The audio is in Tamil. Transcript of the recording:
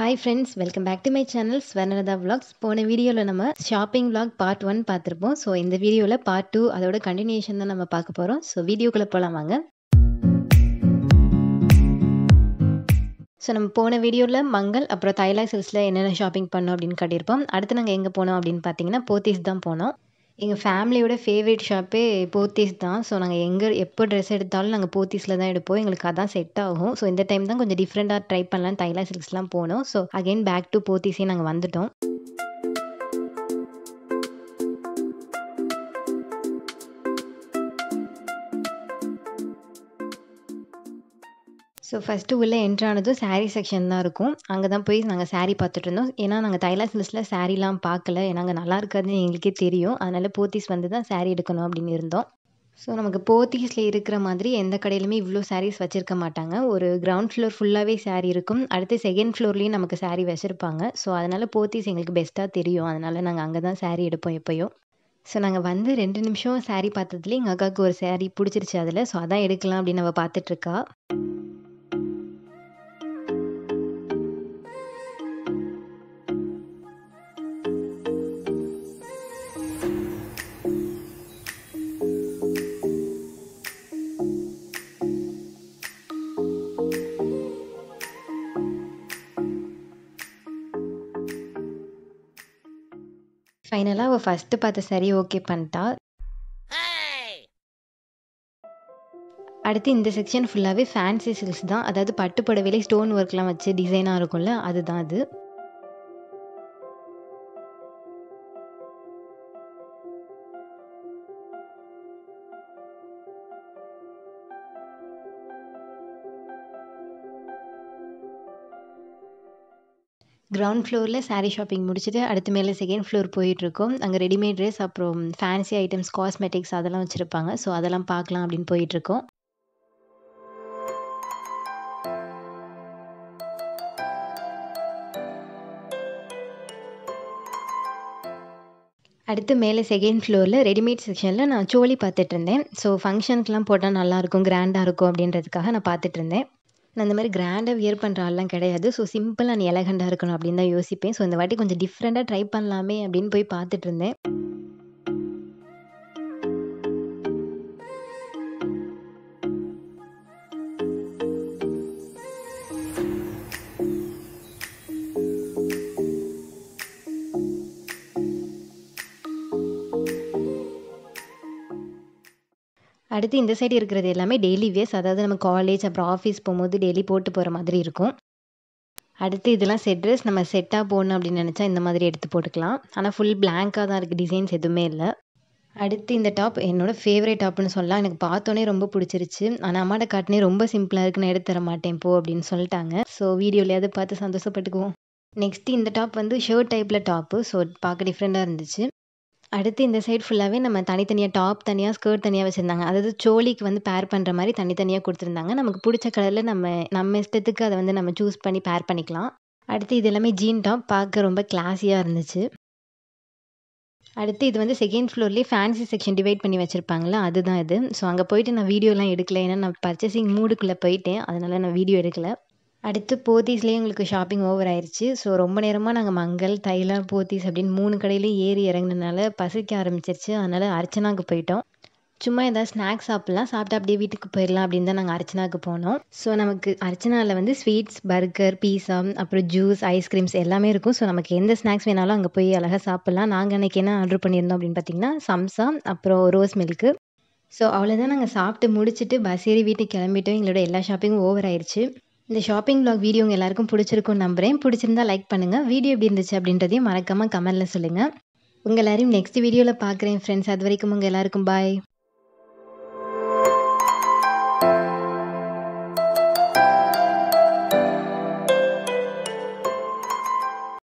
hi friends welcome back to my channel Swarnalatha vlogs போன வீடியோவில் நம்ம ஷாப்பிங் vlog பார்ட் ஒன் பார்த்துருப்போம் ஸோ இந்த வீடியோவில் பார்ட் டூ அதோட கண்டினியூஷன் தான் நம்ம பார்க்க போகிறோம் ஸோ வீடியோக்குள்ளே போகலாம் வாங்க ஸோ நம்ம போன வீடியோவில் மங்கள் அப்புறம் தைலா சில்ஸில் என்னென்ன ஷாப்பிங் பண்ணோம் அப்படின்னு காட்டியிருப்போம் அடுத்து நாங்கள் எங்கே போனோம் அப்படின்னு பார்த்தீங்கன்னா போத்தீஸ் தான் போனோம் எங்கள் ஃபேமிலியோட ஃபேவரட் ஷாப்பே போத்தீஸ் தான் ஸோ நாங்கள் எங்கே எப்போ ட்ரெஸ் எடுத்தாலும் நாங்கள் போத்தீஸில் தான் எடுப்போம் எங்களுக்கு அதான் செட் ஆகும் ஸோ இந்த டைம் தான் கொஞ்சம் டிஃப்ரெண்ட்டாக ட்ரை பண்ணலாம் தைலா சில்க்ஸ்லாம் போனோம் ஸோ அகைன் பேக் டு போத்தீஸே நாங்கள் வந்துட்டோம் ஸோ ஃபஸ்ட்டு உள்ளே என்ட்ரானதும் சாரீ செக்ஷன் தான் இருக்கும் அங்கே தான் போய் நாங்கள் சாரீ பார்த்துட்டு இருந்தோம் ஏன்னா நாங்கள் தைலா சில்ஸில் சாரீலாம் பார்க்கல ஏன்னா அங்கே நல்லா இருக்காதுன்னு எங்களுக்கே தெரியும் அதனால் போத்தீஸ் வந்து தான் சாரீ எடுக்கணும் அப்படின்னு இருந்தோம் ஸோ நமக்கு போத்தீஸில் இருக்கிற மாதிரி எந்த கடையிலுமே இவ்வளோ சாரீஸ் வச்சுருக்க மாட்டாங்க ஒரு கிரவுண்ட் ஃப்ளோர் ஃபுல்லாகவே சாரீ இருக்கும் அடுத்து செகண்ட் ஃப்ளோர்லேயும் நமக்கு சாரீ வச்சுருப்பாங்க ஸோ அதனால் போத்தீஸ் எங்களுக்கு பெஸ்ட்டாக தெரியும் அதனால் நாங்கள் அங்கே தான் சாரீ எடுப்போம் எப்போயும் ஸோ நாங்கள் வந்து ரெண்டு நிமிஷம் சாரீ பார்த்ததுலேயே எங்கள் அக்காவுக்கு ஒரு சாரீ பிடிச்சிருச்சு அதில் ஸோ அதான் எடுக்கலாம் அப்படின்னு நம்ம பார்த்துட்ருக்கா ஃபைனலாக அவள் ஃபஸ்ட்டு பார்த்த சரி ஓகே பண்ணிட்டா அடுத்து இந்த செக்ஷன் ஃபுல்லாகவே ஃபேன்சி சில்க்ஸ் தான் அதாவது பட்டு புடவையிலே ஸ்டோன் ஒர்க்லாம் வச்சு டிசைனாக இருக்கும்ல அதுதான் அது கிரவுண்ட் ஃப்ளோரில் சாரீ ஷாப்பிங் முடிச்சுட்டு அடுத்து மேலே செகண்ட் ஃப்ளோர் போயிட்டுருக்கோம் அங்கே ரெடிமேட் ட்ரெஸ் அப்புறம் ஃபேன்சி ஐட்டம்ஸ் காஸ்மெட்டிக்ஸ் அதெல்லாம் வச்சுருப்பாங்க ஸோ அதெல்லாம் பார்க்கலாம் அப்படின்னு போயிட்டுருக்கோம் அடுத்து மேலே செகண்ட் ஃப்ளோரில் ரெடிமேட் செக்ஷனில் நான் சோலி பார்த்துட்டு இருந்தேன் ஸோ ஃபங்க்ஷனுக்குலாம் போட்டால் நல்லாயிருக்கும் கிராண்டாக இருக்கும் அப்படின்றதுக்காக நான் பார்த்துட்டு இருந்தேன் நான் இந்த மாதிரி கிராண்டாக வியர் பண்ணுற ஆள்லாம் கிடையாது ஸோ சிம்பிள் அண்ட் எலகண்டாக இருக்கணும் அப்படின்னு தான் யோசிப்பேன் ஸோ இந்த வாட்டி கொஞ்சம் டிஃப்ரெண்ட்டாக ட்ரை பண்ணலாமே அப்படின்னு போய் பார்த்துட்டு இருந்தேன் அடுத்து இந்த சைடு இருக்கிறது எல்லாமே டெய்லி வேஸ் அதாவது நம்ம காலேஜ் அப்புறம் ஆஃபீஸ் போகும்போது டெய்லி போட்டு போகிற மாதிரி இருக்கும் அடுத்து இதெல்லாம் செட் ட்ரெஸ் நம்ம செட்டாக போடணும் அப்படின்னு நினச்சா இந்த மாதிரி எடுத்து போட்டுக்கலாம் ஆனால் ஃபுல் பிளாங்காக தான் இருக்குது டிசைன்ஸ் எதுவுமே இல்லை அடுத்து இந்த டாப் என்னோட ஃபேவரட் டாப்னு சொல்லலாம் எனக்கு பார்த்தோன்னே ரொம்ப பிடிச்சிருச்சு ஆனால் அம்மாட்ட காட்டினே ரொம்ப சிம்பிளாக இருக்கு நான் எடுத்து தர மாட்டேன் போ அப்படின்னு சொல்லிட்டாங்க ஸோ வீடியோலையாவது பார்த்து சந்தோஷப்பட்டுக்குவோம் நெக்ஸ்ட்டு இந்த டாப் வந்து ஷர்ட் டைப்பில் டாப்பு ஸோ பார்க்க டிஃப்ரெண்ட்டாக இருந்துச்சு அடுத்து இந்த சைடு ஃபுல்லாகவே நம்ம தனித்தனியாக டாப் தனியாக ஸ்கர்ட் தனியாக வச்சுருந்தாங்க அதாவது சோலிக்கு வந்து பேர் பண்ணுற மாதிரி தனித்தனியாக கொடுத்துருந்தாங்க நமக்கு பிடிச்ச கலரில் நம்ம நம்ம இஷ்டத்துக்கு அதை வந்து நம்ம சூஸ் பண்ணி பேர் பண்ணிக்கலாம் அடுத்து இது எல்லாமே ஜீன் டாப் பார்க்க ரொம்ப கிளாஸியாக இருந்துச்சு அடுத்து இது வந்து செகண்ட் ஃப்ளோர்லேயே ஃபேன்சி செக்ஷன் டிவைட் பண்ணி வச்சுருப்பாங்களா அதுதான் இது ஸோ அங்கே போயிட்டு நான் வீடியோலாம் எடுக்கல ஏன்னா நான் பர்ச்சேசிங் மூடுக்குள்ளே போயிட்டேன் அதனால் நான் வீடியோ எடுக்கலை அடுத்து போத்தீஸ்லேயே எங்களுக்கு ஷாப்பிங் ஓவர் ஆயிடுச்சு ஸோ ரொம்ப நேரமாக நாங்கள் மங்கள் தைலா போத்தீஸ் அப்படின்னு மூணு கடையிலையும் ஏறி இறங்கினதுனால பசிக்க ஆரம்பிச்சிருச்சு அதனால் அர்ச்சனாவுக்கு போயிட்டோம் சும்மா ஏதாவது ஸ்நாக்ஸ் சாப்பிட்லாம் சாப்பிட்டு அப்படியே வீட்டுக்கு போயிடலாம் அப்படின்னு தான் நாங்கள் அர்ச்சனாவுக்கு போனோம் ஸோ நமக்கு அர்ச்சனாவில் வந்து ஸ்வீட்ஸ் பர்கர் பீஸா அப்புறம் ஜூஸ் ஐஸ்கிரீம்ஸ் எல்லாமே இருக்கும் ஸோ நமக்கு எந்த ஸ்நாக்ஸ் வேணாலும் அங்கே போய் அழகாக சாப்பிட்லாம் நாங்கள் அன்றைக்கி என்ன ஆர்டர் பண்ணியிருந்தோம் அப்படின்னு பார்த்தீங்கன்னா சம்சா அப்புறம் ரோஸ் மில்க்கு ஸோ அவ்வளோதான் நாங்கள் சாப்பிட்டு முடிச்சுட்டு பஸ் ஏறி வீட்டுக்கு கிளம்பிட்டோம் எங்களோட எல்லா ஷாப்பிங்கும் ஓவர் ஆயிடுச்சு இந்த ஷாப்பிங் ப்ளாக் வீடியோ உங்கள் எல்லாருக்கும் பிடிச்சிருக்கும்னு நம்புறேன் பிடிச்சிருந்தா லைக் பண்ணுங்கள் வீடியோ எப்படி இருந்துச்சு அப்படின்றதையும் மறக்காமல் கமெண்ட்டில் சொல்லுங்கள் உங்கள் எல்லாரையும் நெக்ஸ்ட் வீடியோவில் பார்க்குறேன் ஃப்ரெண்ட்ஸ் அது வரைக்கும் உங்கள் எல்லாருக்கும் பாய்